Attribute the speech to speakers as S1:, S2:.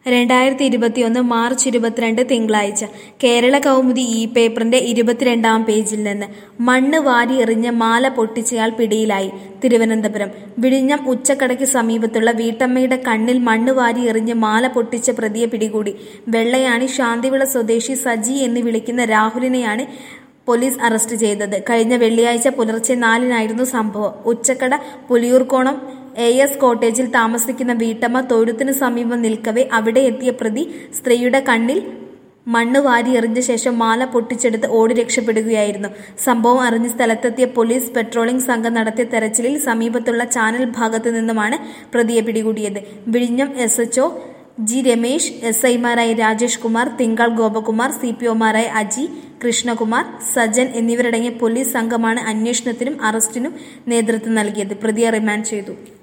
S1: രണ്ടായിരത്തി ഇരുപത്തിയൊന്ന് മാർച്ച് ഇരുപത്തിരണ്ട് തിങ്കളാഴ്ച കേരള കൗമുദി ഇ പേപ്പറിന്റെ ഇരുപത്തിരണ്ടാം പേജിൽ നിന്ന് മണ്ണ് വാരി എറിഞ്ഞ് മാല പൊട്ടിച്ചയാൾ പിടിയിലായി തിരുവനന്തപുരം വിഴിഞ്ഞം ഉച്ചക്കടയ്ക്ക് സമീപത്തുള്ള വീട്ടമ്മയുടെ കണ്ണിൽ മണ്ണ് വാരി എറിഞ്ഞ് മാല പൊട്ടിച്ച പ്രതിയെ പിടികൂടി വെള്ളയാണി ശാന്തിവിള സ്വദേശി സജി എന്ന് വിളിക്കുന്ന രാഹുലിനെയാണ് പോലീസ് അറസ്റ്റ് ചെയ്തത് കഴിഞ്ഞ വെള്ളിയാഴ്ച പുലർച്ചെ നാലിനായിരുന്നു സംഭവം ഉച്ചക്കട പുലിയൂർക്കോണം എ എസ് കോട്ടേജിൽ താമസിക്കുന്ന വീട്ടമ്മ തൊഴുത്തിന് സമീപം നിൽക്കവെ അവിടെ എത്തിയ പ്രതി സ്ത്രീയുടെ കണ്ണിൽ മണ്ണ് വാരി എറിഞ്ഞ ശേഷം മാല പൊട്ടിച്ചെടുത്ത് ഓടി രക്ഷപ്പെടുകയായിരുന്നു സംഭവം അറിഞ്ഞ് സ്ഥലത്തെത്തിയ പോലീസ് പെട്രോളിംഗ് സംഘം നടത്തിയ തെരച്ചിലിൽ സമീപത്തുള്ള ചാനൽ ഭാഗത്തു നിന്നുമാണ് പ്രതിയെ പിടികൂടിയത് വിഴിഞ്ഞം S H O G Ramesh S ഐമാരായ രാജേഷ് കുമാർ തിങ്കൾ ഗോപകുമാർ സി പി ഒമാരായ അജി കൃഷ്ണകുമാർ സജൻ എന്നിവരടങ്ങിയ പോലീസ് സംഘമാണ് അന്വേഷണത്തിനും അറസ്റ്റിനും നേതൃത്വം നൽകിയത് പ്രതിയെ റിമാൻഡ് ചെയ്തു